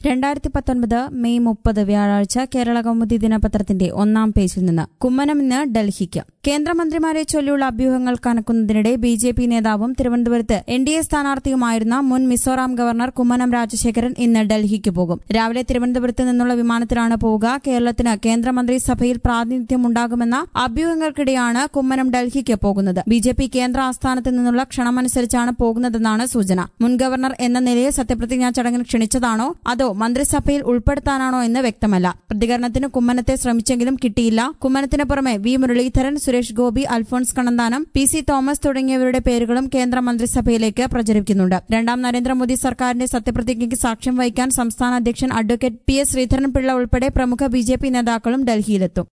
രണ്ടായിരത്തി പത്തൊൻപത് മെയ് മുപ്പത് വ്യാഴാഴ്ച കേരള കൗമുദി ദിനപത്രത്തിന്റെ ഒന്നാം പേജിൽ നിന്ന് കുമ്മനം ഇന്ന് ഡൽഹിക്ക് കേന്ദ്രമന്ത്രിമാരെ ചൊല്ലിയുള്ള അഭ്യൂഹങ്ങൾ കനക്കുന്നതിനിടെ ബി ജെ പി നേതാവും തിരുവനന്തപുരത്ത് എൻ ഡി എ സ്ഥാനാർത്ഥിയുമായിരുന്ന മുൻ മിസോറാം ഗവർണർ കുമ്മനം രാജശേഖരൻ ഇന്ന് ഡൽഹിക്ക് പോകും രാവിലെ തിരുവനന്തപുരത്ത് നിന്നുള്ള വിമാനത്തിലാണ് പോവുക കേരളത്തിന് കേന്ദ്രമന്ത്രിസഭയിൽ പ്രാതിനിധ്യമുണ്ടാകുമെന്ന അഭ്യൂഹങ്ങൾക്കിടെയാണ് കുമ്മനം ഡൽഹിക്ക് പോകുന്നത് ബി ജെ പി കേന്ദ്ര ആസ്ഥാനത്ത് നിന്നുള്ള ക്ഷണമനുസരിച്ചാണ് പോകുന്നതെന്നാണ് സൂചന മുൻ ഗവർണർ എന്ന നിലയിൽ സത്യപ്രതിജ്ഞാ ചടങ്ങിന് ക്ഷണിച്ചതാണോ അതോ മന്ത്രിസഭയിൽ ഉൾപ്പെടുത്താനാണോ എന്ന് വ്യക്തമല്ല പ്രതികരണത്തിന് കുമ്മനത്തെ ശ്രമിച്ചെങ്കിലും കിട്ടിയില്ല കുമ്മനത്തിന് പുറമെ V Muraleedharan Suresh Gopi Alphons Kannanthanam P C Thomas തുടങ്ങിയവരുടെ പേരുകളും കേന്ദ്ര മന്ത്രിസഭയിലേക്ക് പ്രചരിക്കുന്നുണ്ട് രണ്ടാം നരേന്ദ്രമോദി സർക്കാരിന്റെ സത്യപ്രതിജ്ഞയ്ക്ക് സാക്ഷ്യം വഹിക്കാൻ സംസ്ഥാന അധ്യക്ഷൻ അഡ്വക്കേറ്റ് പി എസ് ശ്രീധരൻപിള്ള ഉൾപ്പെടെ പ്രമുഖ ബി ജെ പി നേതാക്കളും ഡൽഹിയിലെത്തും